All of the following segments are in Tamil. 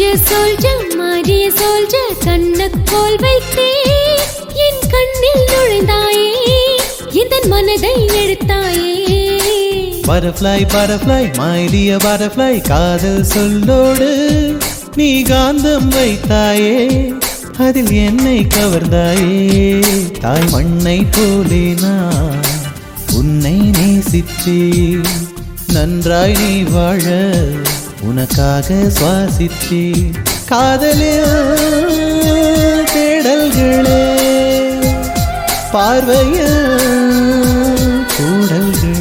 சோல்ஜர் சோல்ஜர் மாறிய சோல்ஜர் கண்ணுக்கோல் வைத்தே என் கண்ணில் நுழைந்தாயே இதன் மனதை எடுத்தாயே பட்டர்ஃப்ளை பட்டர்ஃப்ளை மைடிய பட்டர்ஃப்ளை காதல் சொல்லோடு நீ காந்தம் வைத்தாயே அதில் என்னை கவர்ந்தாயே தாய் மண்ணை போலே நான் உன்னை நேசித்தேன் நன்றாய் நீ வாழ உனக்காக சுவாசித்தேன் காதலில் தேடல்களே பார்வையில் கூடல்களே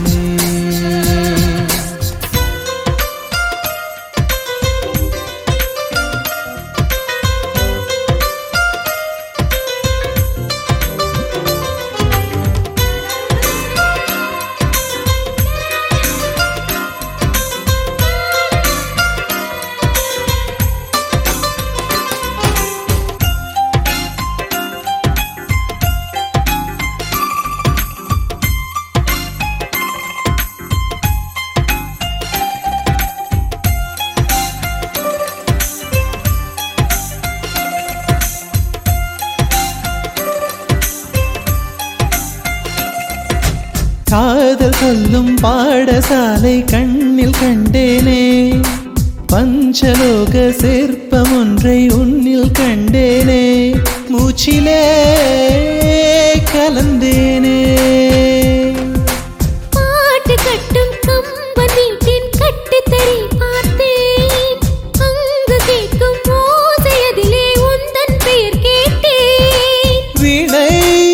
காதல் சொல்லும் பாடசாலை கண்ணில் கண்டேனே பஞ்சலோக சிற்பம் ஒன்றை உன்னில் கண்டேனே மூச்சிலே கலந்தேனே பாட்டு கட்டும் கம்பன் வீட்டின் கட்டுத்தறி பார்த்தேன் அங்கு கேட்கும் ஓசையதிலே உந்தன் பெயர் கேட்டேன் வீணை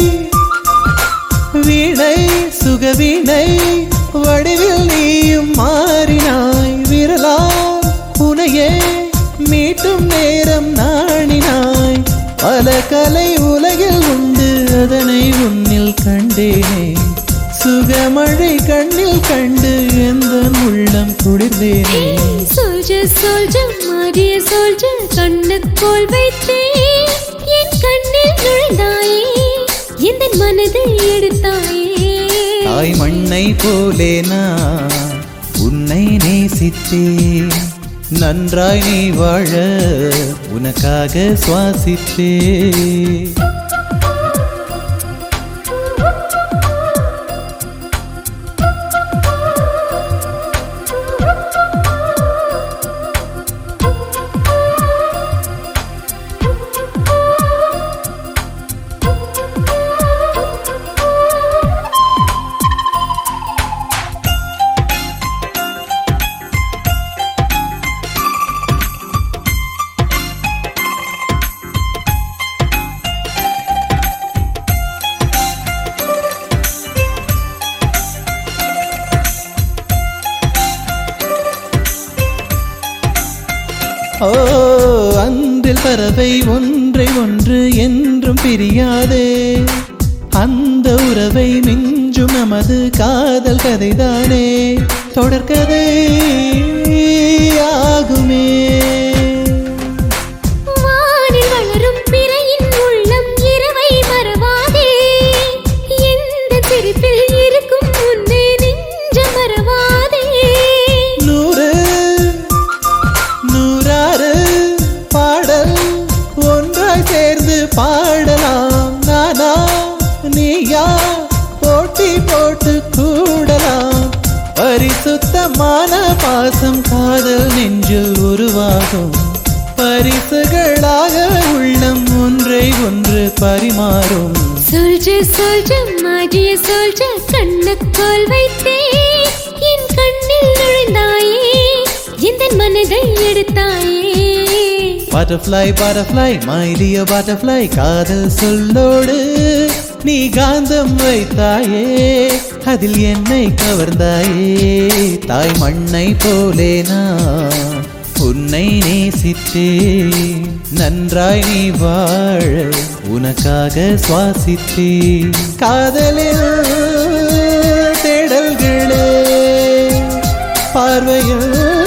வீணை சுகவீணை வடிவில் நீயும் மாறினாய் விரலா உனையே மீட்டும் நேரம் நாணினாய் பல கலை உலகில் உண்டு அதனை உன்னில் கண்டேனே சுகமழை கண்ணில் கண்டு எந்த உள்ளம் குளிர்ந்தேனே சோல்ஜர் சோல்ஜர் மாறிய சோல்ஜர் கண்ணுக்கோல் வைத்தே என் கண்ணில் நுழைந்தாயே இந்த மனதை எடுத்தாயே தாய் மண்ணை போலே நான் உன்னை நேசித்தேன் நன்றாய் நீ வாழ உனக்காக சுவாசித்தேன் ஓ அன்றில் பறவை ஒன்றை ஒன்று என்றும் பிரியாதே அந்த உறவை மிஞ்சும் நமது காதல் கதைதானே தொடர்கதை ஆகுமே வானில் வளரும் பிறையின் உள்ளம் இரவை மறவாதே எந்த சிரிப்பில் இருக்கும் முன்னே நெஞ்சம் மறவாதே நூறு நூறாறு பாடல் ஒன்றாய் சேர்ந்து பாடலாம் நானா நீயா போட்டி போட்டு கூடலாம் பரிசுத்தமான பாசம் காதல் நெஞ்சில் உருவாகும் பரிசுகளாக உள்ளம் ஒன்றை ஒன்று பரிமாறும் சோல்ஜர் சோல்ஜர் மாறிய சோல்ஜர் கண்ணுக்கோல் வைத்தே என் கண்ணில் நுழைந்தாயே இந்த மனதை எடுத்தாயே பட்டர்ஃப்ளை பட்டர்ஃப்ளை மைடிய பட்டர்ஃப்ளை காதல் சொல்லோடு நீ காந்தம் வைத்தாயே அதில் என்னை கவர்ந்தாயே தாய் மண்ணை போலே நான் உன்னை நேசித்தேன் நன்றாய் நீ வாழ உனக்காக சுவாசித்தேன் காதலில் தேடல்களே பார்வையில்